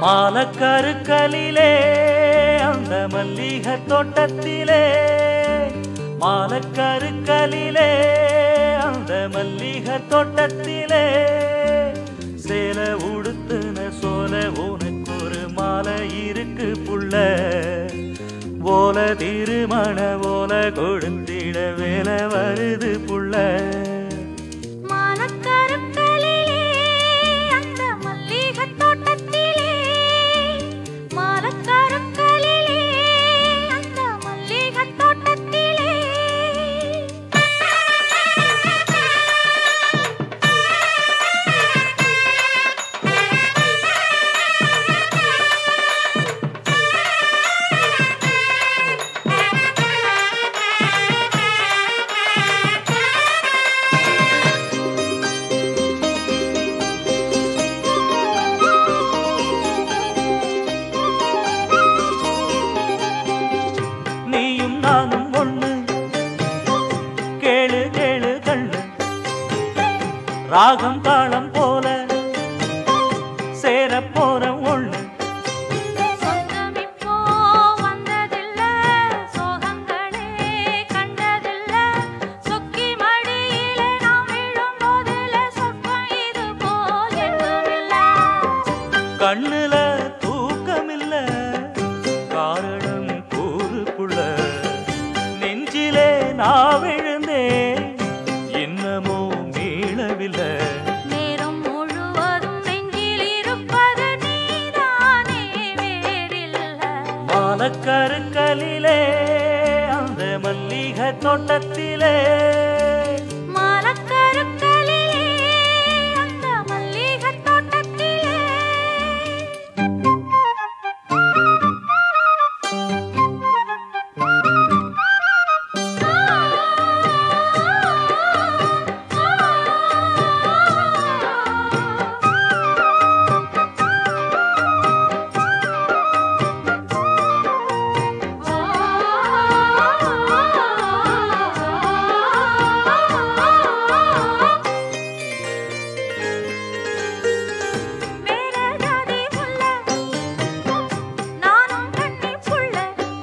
மாலக்கருக்கலிலே அந்த மல்லிகை தோட்டத்திலே மாலக்கருக்கலிலே அந்த மல்லிகை தோட்டத்திலே சேல உடுத்துன சோல உனக்கு ஒரு மாலை இருக்கு புள்ள ஓல திருமண ஓல கொடுத்திட வேலை வருது புள்ள மானக்கருக்களிலே அந்த மல்லிகைத் தோட்டத்திலே மானக்கருக்களிலே அந்த மல்லிகைத் தோட்டத்திலே நீயும் நானும் ஒண்ணு கேளு கேளு கண்ணு ராகம் தாளம் போல சேர போற ஒண்ணு சொந்தம் இப்போ வந்ததில்ல சோகங்களே கண்டதில்ல சொக்கி மடியிலே நாம் விழும் போதில சொற்பம் இது போல் எங்குமில்ல கண்ணுல தூக்கமில்ல காரணம் கூறுக்குள்ள நெஞ்சிலே நான் விழுந்தேன் இன்னமோ மீளவில்லை நேரம் முழுவதும் நெஞ்சில் இருப்பது நீதானே வேறில்ல மாலக்கருக்கலிலே அந்த மல்லிகை தோட்டத்திலே மலக்கருக்களிலே அந்த மல்லிகைத் தோட்டத்திலே வேற ஜாதி புள்ள நானும் கண்ணி புள்ள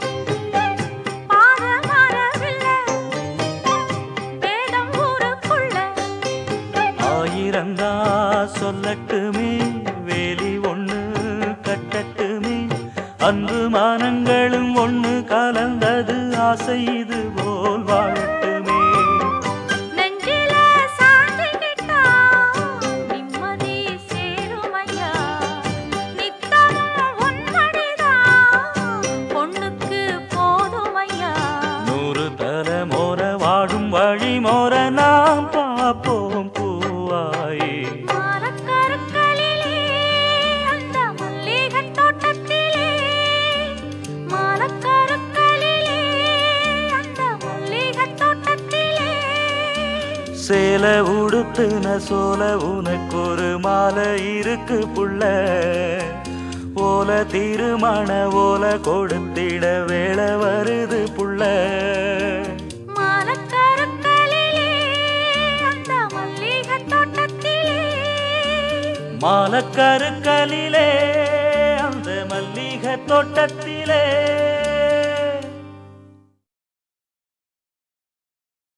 பாத மாறவில்லை வேதம் ஊருக்குள்ள ஆயிரந்தா சொல்லட்டுமே வேலி ஒண்ணு கட்டட்டுமே அன்பு மானங்களும் ஒண்ணு கலந்தது ஆசை இது போல் வாழட்டுமே நெஞ்சில சாஞ்சிக்கிட்டா நிம்மதி சேருமையா நித்தமும் உன்மடிதான் பொண்ணுக்கு போதுமையா நூறு தலைமோர வாடும் வழி மோர நாம் பார்ப்போம் பூவாயே மாலக்கருக்களிலே அந்த மல்லிகைத் தோட்டத்திலே மாலக்கருக்களிலே அந்த மல்லிகைத் தோட்டத்திலே சேல உடுத்துன சோல உனக்கு ஒரு மாலை இருக்கு புள்ள ஓல திருமண ஓல கொடுத்திட வேலை வருது புள்ள மாலக்கருக்களிலே அந்த மல்லிகைத் தோட்டத்திலே மாலக்கருக்கலிலே அந்த மல்லிகை தோட்டத்திலே